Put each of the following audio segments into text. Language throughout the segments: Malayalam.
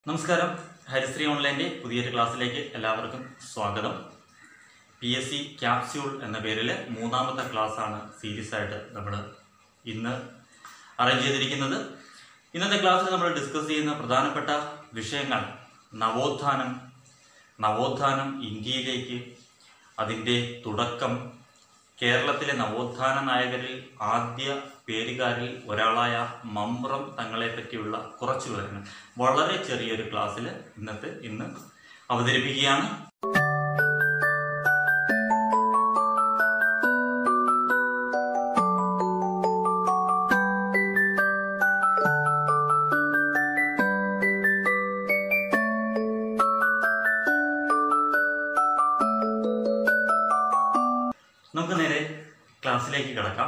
നമസ്കാരം ഹരിശ്രീ ഓൺലൈൻ്റെ പുതിയൊരു ക്ലാസ്സിലേക്ക് എല്ലാവർക്കും സ്വാഗതം പി എസ് സി ക്യാപ്സ്യൂൾ എന്ന പേരിൽ മൂന്നാമത്തെ ക്ലാസ്സാണ് സീരീസ് ആയിട്ട് നമ്മൾ ഇന്ന് അറേഞ്ച് ചെയ്തിരിക്കുന്നത് ഇന്നത്തെ ക്ലാസ്സിൽ നമ്മൾ ഡിസ്കസ് ചെയ്യുന്ന പ്രധാനപ്പെട്ട വിഷയങ്ങൾ നവോത്ഥാനം നവോത്ഥാനം ഇന്ത്യയിലേക്ക് അതിൻ്റെ തുടക്കം കേരളത്തിലെ നവോത്ഥാന നായകരിൽ ആദ്യ പേരുകാരിൽ ഒരാളായ മമ്പ്രം തങ്ങളെ പറ്റിയുള്ള കുറച്ച് വിവരങ്ങൾ വളരെ ചെറിയൊരു ക്ലാസ്സിൽ ഇന്നത്തെ ഇന്ന് അവതരിപ്പിക്കുകയാണ് നമുക്ക് നേരെ ക്ലാസ്സിലേക്ക് കിടക്കാം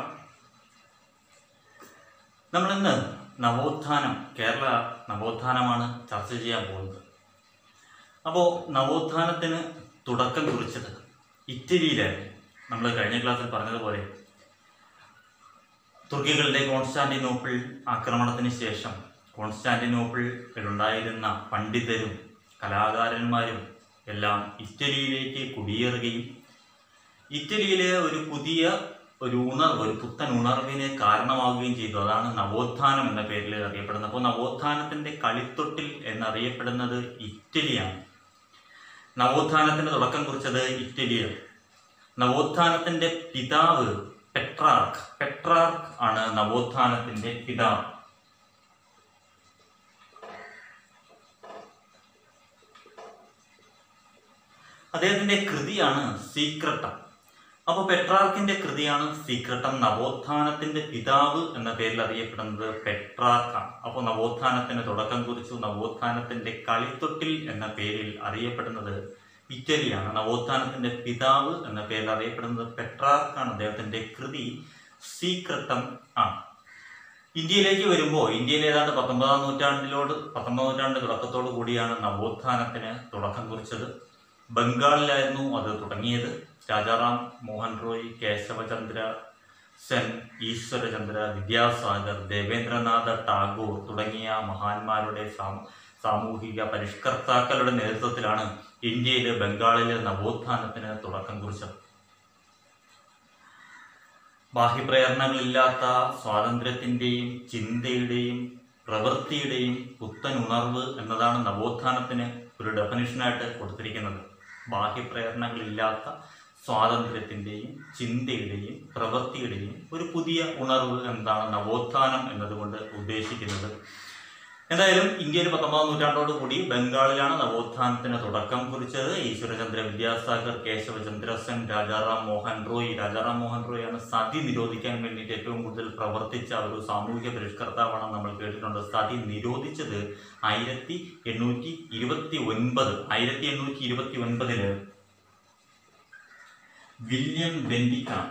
നമ്മളിന്ന് നവോത്ഥാനം കേരള നവോത്ഥാനമാണ് ചർച്ച ചെയ്യാൻ പോകുന്നത് അപ്പോൾ നവോത്ഥാനത്തിന് തുടക്കം കുറിച്ചത് ഇറ്റലിയിലായിരുന്നു നമ്മൾ കഴിഞ്ഞ ക്ലാസ്സിൽ പറഞ്ഞതുപോലെ തുർക്കികളുടെ കോൺസ്റ്റാന്റിനോപ്പിൾ ആക്രമണത്തിന് ശേഷം കോൺസ്റ്റാന്റിനോപ്പിളിലുണ്ടായിരുന്ന പണ്ഡിതരും കലാകാരന്മാരും എല്ലാം ഇറ്റലിയിലേക്ക് കുടിയേറുകയും ഇറ്റലിയിലെ ഒരു പുതിയ ഒരു ഉണർവ് ഒരു പുത്തൻ ഉണർവിന് കാരണമാവുകയും ചെയ്തു അതാണ് നവോത്ഥാനം എന്ന പേരിൽ അറിയപ്പെടുന്നത് അപ്പോൾ നവോത്ഥാനത്തിന്റെ കളിത്തൊട്ടിൽ എന്നറിയപ്പെടുന്നത് ഇറ്റലിയാണ് നവോത്ഥാനത്തിന് തുടക്കം കുറിച്ചത് ഇറ്റലിയാണ് നവോത്ഥാനത്തിന്റെ പിതാവ് പെട്രാർക്ക് പെട്രാർക്ക് ആണ് നവോത്ഥാനത്തിന്റെ പിതാവ് അദ്ദേഹത്തിന്റെ കൃതിയാണ് സീക്രട്ടം അപ്പോൾ പെട്രാർക്കിന്റെ കൃതിയാണ് സീക്രട്ടം നവോത്ഥാനത്തിന്റെ പിതാവ് എന്ന പേരിൽ അറിയപ്പെടുന്നത് പെട്രാർക്കാണ് അപ്പോൾ നവോത്ഥാനത്തിന് തുടക്കം കുറിച്ചു നവോത്ഥാനത്തിന്റെ കളിത്തൊട്ടിൽ എന്ന പേരിൽ അറിയപ്പെടുന്നത് ഇറ്റലിയാണ് നവോത്ഥാനത്തിന്റെ പിതാവ് എന്ന പേരിൽ അറിയപ്പെടുന്നത് പെട്രാർക്കാണ് അദ്ദേഹത്തിന്റെ കൃതി സീക്രട്ടം ആണ് ഇന്ത്യയിലേക്ക് വരുമ്പോൾ ഇന്ത്യയിൽ ഏതാണ്ട് പത്തൊമ്പതാം നൂറ്റാണ്ടിലോട് പത്തൊമ്പതാം നൂറ്റാണ്ട് തുടക്കത്തോടു കൂടിയാണ് നവോത്ഥാനത്തിന് തുടക്കം കുറിച്ചത് ബംഗാളിലായിരുന്നു അത് തുടങ്ങിയത് രാജാറാം മോഹൻ റോയ് കേശവചന്ദ്ര സെൻ ഈശ്വരചന്ദ്ര വിദ്യാസാഗർ ദേവേന്ദ്രനാഥ ടാഗോർ തുടങ്ങിയ മഹാന്മാരുടെ സാം- സാമൂഹിക പരിഷ്കർത്താക്കളുടെ നേതൃത്വത്തിലാണ് ഇന്ത്യയിലെ ബംഗാളിലെ നവോത്ഥാനത്തിന് തുടക്കം കുറിച്ചത് ബാഹ്യപ്രേരണകളില്ലാത്ത സ്വാതന്ത്ര്യത്തിൻ്റെയും ചിന്തയുടെയും പ്രവൃത്തിയുടെയും പുത്തൻ ഉണർവ് എന്നതാണ് നവോത്ഥാനത്തിന് ഒരു ഡെഫിനിഷനായിട്ട് കൊടുത്തിരിക്കുന്നത് ബാഹ്യപ്രേരണകളില്ലാത്ത സ്വാതന്ത്ര്യത്തിൻ്റെയും ചിന്തയുടെയും പ്രവൃത്തിയുടെയും ഒരു പുതിയ ഉണർവ് എന്താണ് നവോത്ഥാനം എന്നതുകൊണ്ട് ഉദ്ദേശിക്കുന്നത് എന്തായാലും ഇന്ത്യയിൽ പത്തൊമ്പതാം നൂറ്റാണ്ടോട് കൂടി ബംഗാളിലാണ് നവോത്ഥാനത്തിന് തുടക്കം കുറിച്ചത് ഈശ്വരചന്ദ്ര വിദ്യാസാഗർ കേശവചന്ദ്ര സെൻ രാജാറാം മോഹൻ റോയ് രാജാറാം മോഹൻ റോയ് ആണ് സതി നിരോധിക്കാൻ വേണ്ടിയിട്ട് ഏറ്റവും കൂടുതൽ പ്രവർത്തിച്ച ഒരു സാമൂഹിക പരിഷ്കർത്താവാണെന്ന് നമ്മൾ കേട്ടിട്ടുണ്ട് സതി നിരോധിച്ചത് ആയിരത്തി എണ്ണൂറ്റി ഇരുപത്തി ഒൻപത് ആയിരത്തി എണ്ണൂറ്റി ഇരുപത്തി ഒൻപതില് വില്യം ബെൻഡിക്കാണ്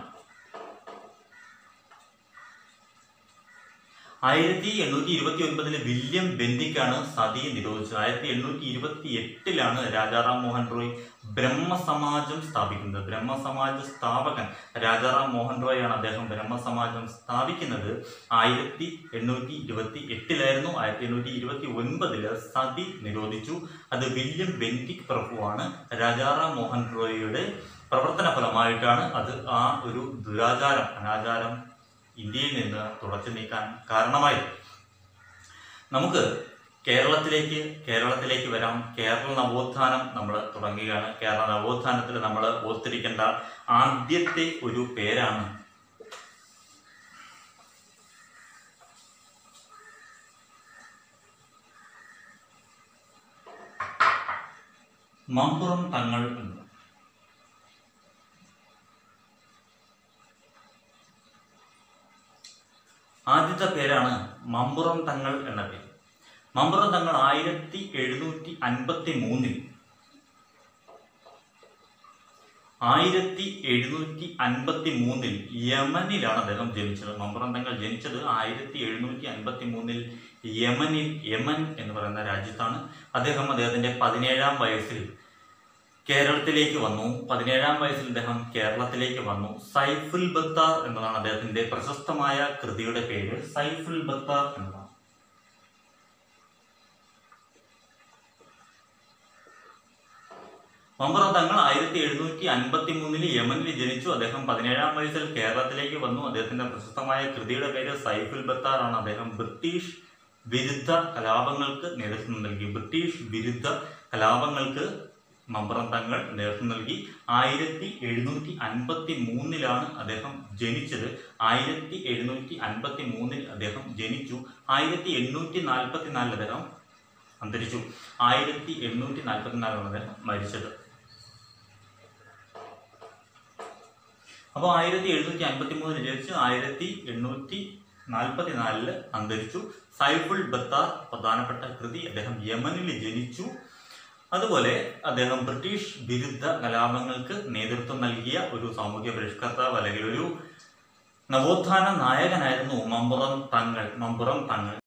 ആയിരത്തി എണ്ണൂറ്റി ഇരുപത്തി ഒൻപതില് വില്യം ബെന്തിക്കാണ് സതി നിരോധിച്ചത് ആയിരത്തി എണ്ണൂറ്റി ഇരുപത്തി എട്ടിലാണ് രാജാറാം മോഹൻ റോയ് ബ്രഹ്മസമാജം സ്ഥാപിക്കുന്നത് ബ്രഹ്മസമാജ സ്ഥാപകൻ രാജാറാം മോഹൻ റോയ് ആണ് അദ്ദേഹം ബ്രഹ്മസമാജം സ്ഥാപിക്കുന്നത് ആയിരത്തി എണ്ണൂറ്റി ഇരുപത്തി എട്ടിലായിരുന്നു ആയിരത്തി എണ്ണൂറ്റി ഇരുപത്തി ഒൻപതില് സതി നിരോധിച്ചു അത് വില്യം ബെന്തിക് പ്രഭുവാണ് രാജാറാം മോഹൻ റോയിയുടെ പ്രവർത്തന ഫലമായിട്ടാണ് അത് ആ ഒരു ദുരാചാരം അനാചാരം ഇന്ത്യയിൽ നിന്ന് തുടച്ചു നീക്കാൻ കാരണമായി നമുക്ക് കേരളത്തിലേക്ക് കേരളത്തിലേക്ക് വരാം കേരള നവോത്ഥാനം നമ്മൾ തുടങ്ങുകയാണ് കേരള നവോത്ഥാനത്തിൽ നമ്മൾ ഓർത്തിരിക്കേണ്ട ആദ്യത്തെ ഒരു പേരാണ് മമ്പുറം തങ്ങൾ എന്ന് ആദ്യത്തെ പേരാണ് മമ്പുറം തങ്ങൾ എന്ന പേര് മമ്പുറം തങ്ങൾ ആയിരത്തി എഴുന്നൂറ്റി അൻപത്തി മൂന്നിൽ ആയിരത്തി എഴുന്നൂറ്റി അൻപത്തി മൂന്നിൽ യമനിലാണ് അദ്ദേഹം ജനിച്ചത് മമ്പുറം തങ്ങൾ ജനിച്ചത് ആയിരത്തി എഴുന്നൂറ്റി അൻപത്തി മൂന്നിൽ യമനിൽ യമൻ എന്ന് പറയുന്ന രാജ്യത്താണ് അദ്ദേഹം അദ്ദേഹത്തിന്റെ പതിനേഴാം വയസ്സിൽ കേരളത്തിലേക്ക് വന്നു പതിനേഴാം വയസ്സിൽ അദ്ദേഹം കേരളത്തിലേക്ക് വന്നു സൈഫുൽ ബത്താർ എന്നതാണ് അദ്ദേഹത്തിന്റെ പ്രശസ്തമായ കൃതിയുടെ പേര് സൈഫുൽ ബത്താർ എന്നതാണ് മമ്പുറം തങ്ങൾ ആയിരത്തി എഴുന്നൂറ്റി അൻപത്തി മൂന്നില് യമനിൽ ജനിച്ചു അദ്ദേഹം പതിനേഴാം വയസ്സിൽ കേരളത്തിലേക്ക് വന്നു അദ്ദേഹത്തിന്റെ പ്രശസ്തമായ കൃതിയുടെ പേര് സൈഫുൽ ബത്താർ ആണ് അദ്ദേഹം ബ്രിട്ടീഷ് വിരുദ്ധ കലാപങ്ങൾക്ക് നേതൃത്വം നൽകി ബ്രിട്ടീഷ് വിരുദ്ധ കലാപങ്ങൾക്ക് മമ്പുറം തങ്ങൾ നേതൃത്വം നൽകി ആയിരത്തി എഴുന്നൂറ്റി അൻപത്തി മൂന്നിലാണ് അദ്ദേഹം ജനിച്ചത് ആയിരത്തി എഴുന്നൂറ്റി അൻപത്തി മൂന്നിൽ അദ്ദേഹം ജനിച്ചു ആയിരത്തി എണ്ണൂറ്റി നാൽപ്പത്തി നാലിൽ അദ്ദേഹം അന്തരിച്ചു ആയിരത്തി എണ്ണൂറ്റി നാൽപ്പത്തി നാലിലാണ് അദ്ദേഹം മരിച്ചത് അപ്പോൾ ആയിരത്തി എഴുന്നൂറ്റി അൻപത്തി മൂന്നിൽ ജനിച്ച് ആയിരത്തി എണ്ണൂറ്റി നാൽപ്പത്തി നാലില് അന്തരിച്ചു സൈഫുൽ ബത്താർ പ്രധാനപ്പെട്ട കൃതി അദ്ദേഹം യമനിൽ ജനിച്ചു അതുപോലെ അദ്ദേഹം ബ്രിട്ടീഷ് വിരുദ്ധ കലാപങ്ങൾക്ക് നേതൃത്വം നൽകിയ ഒരു സാമൂഹ്യ പരിഷ്കർത്താവ് അല്ലെങ്കിൽ ഒരു നവോത്ഥാന നായകനായിരുന്നു മമ്പുറം തങ്ങൾ മമ്പുറം തങ്ങൾ